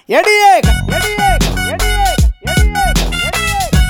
எடியே எடியே எடியே எடியே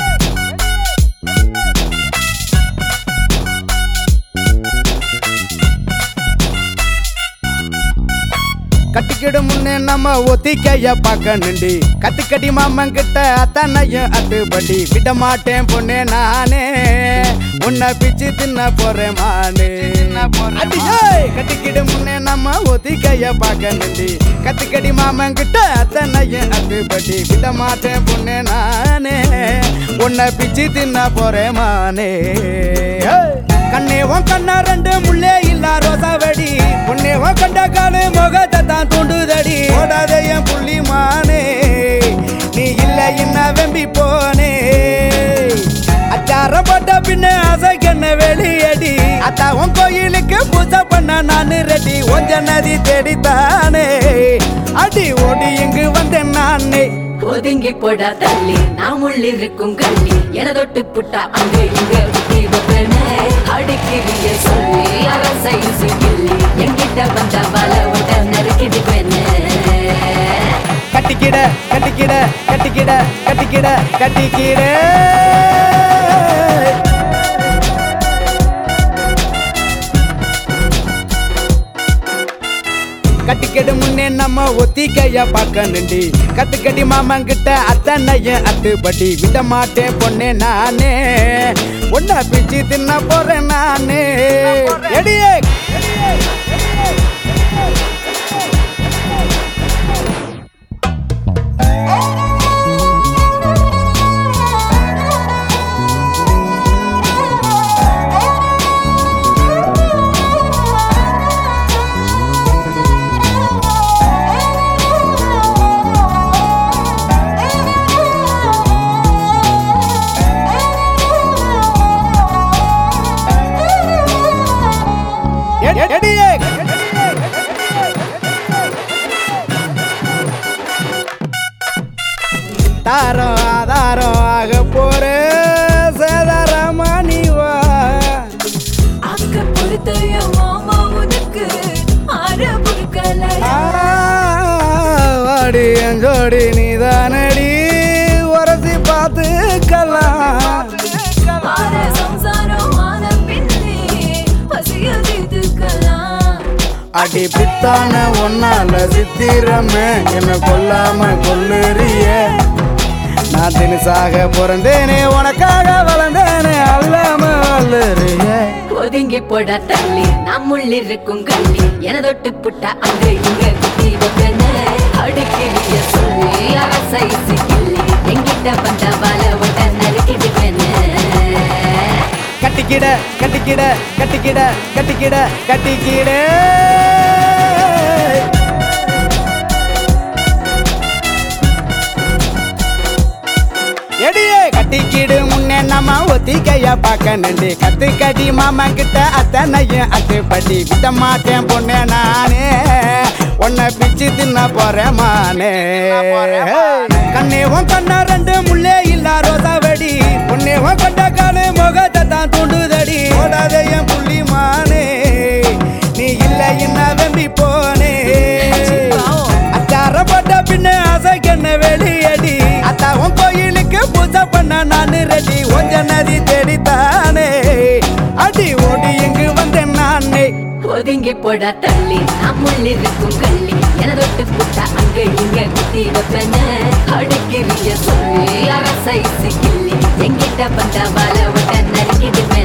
கட்டிக்கிடு முன்னே நம்ம ஒத்திக்கைய பார்க்கணுண்டி கத்துக்கடி மாமன் கிட்ட அத்தனையும் அத்துப்படி விட மாட்டேன் பொண்ணே நானே உன்னை பிச்சு தின்ன போறேன் மானே அடியே கட்டிக்கிடு முன்னே நம்ம ஒத்திக்கைய பார்க்கணுண்டி கத்துக்கடி மாமன் கிட்ட அத்தனையும் அத்துப்படி விட மாட்டேன் பொண்ணே நானே உன்னை பிச்சு தின்ன போறேன் மானே ஏய். கண்ணே உன் கண்ணா ரெண்டு முள்ளே இல்லா ரோசா வெடி உன்னே உன் கண்ட காலு முகத்தை தான் தூண்டுதடி ஓடாத என் புள்ளி மானே நீ இல்ல என்ன வெம்பி போனே அச்சாரம் போட்ட பின்ன அசைக்கண்ண வெளியடி அத்தா உன் கோயிலுக்கு பூஜை பண்ண நானு ரெடி ஒஞ்ச நதி தேடித்தானே அடி ஓடி இங்கு வந்தேன் நானே ஒதுங்கி போடா தள்ளி நாம் உள்ளிருக்கும் கள்ளி என தொட்டு புட்டா அங்க இங்க ஊத்தி வைப்பேனே அடிக்கிறிய சொல்லி அரசை கிள்ளி என்கிட்ட வந்த வல விட்ட நறுக்கிடுவேனே கட்டிக்கிட கட்டிக்கிட கட்டிக்கிட கட்டிக்கிட கட்டிக்கிட கட்டிக்கடு முன்னே நம்ம ஒத்திக்கைய பார்க்கணுண்டி கத்துக்கடி மாமன் கிட்ட அத்தனையும் அத்துப்படி விட மாட்டேன் பொண்ணே நானே ஒன்ன பிச்சு தின்ன போறேன் நானே எடியே எ- எடியே தாரம் ஆதாரம் ஆக போற சேதாரமா நீ வா அக்க பொறுத்தைய மாமா உனக்கு ஆற பொறுக்கலையா வாடி என் ஜோடி நீதானடி உரசி பார்த்துக்கலாம் ஆற சம்சாரம் ஆன பின்னே பசிய தீர்த்துக்கலாம் அடி பித்தான ஒன்னால சித்திரமே என்ன கொல்லாம கொல்லுறிய நான் தினசாக பிறந்தேனே உனக்காக வளர்ந்தேனே அல்லாம வல்லுறிய ஒதுங்கி போட தள்ளி நாம் உள்ளிருக்கும் கள்ளி என தொட்டு புட்டா அங்க இங்க குத்தி வைப்பேனே அடிக்கிறிய சொல்லி அரசை கிள்ளி என்கிட்ட வந்த வல விட்ட நறுக்கிடுவேனே கட்டிக்கிட கட்டிக்கிட கட்டிக்கிட கட்டிக்கிட கட்டிக்கிட எடியே கட்டிக்கிடு முன்னே நம்ம ஒத்திக்கைய பார்க்கணுண்டி கத்துக்கடி மாமா கிட்ட அத்தனையும் அத்துப்படி விட மாட்டேன் பொண்ணே நானே உன்னை பிச்சு தின்ன போறேன் மானே கண்ணே உன் கண்ணா ரெண்டு முள்ளே இல்லா ரோசா வெடி உன்னே உன் கொண்ட காலு முகத்தை தான் தூண்டுதடி ஓடாத என் புள்ளி மானே நீ இல்ல என்ன வெம்பி போனே அச்சார போட்ட பின்ன அசைக்கண்ண வெளியடி அத்தா உன் கோயிலுக்கு பூஜை பண்ண நானு ரெடி ஒஞ்ச நதி தேடித்தானே அடி ஓடி இங்கு வந்தேன் நானே ஒதுங்கி போட தள்ளி நாம் உள்ளிருக்கும் கள்ளி என தொட்டு புட்டா அங்க இங்க குத்தி வைப்பேனே அடிக்கிறிய சொல்லி அரசை கிள்ளி என்கிட்ட வந்த வல விட்ட நறுக்கிடுவேன்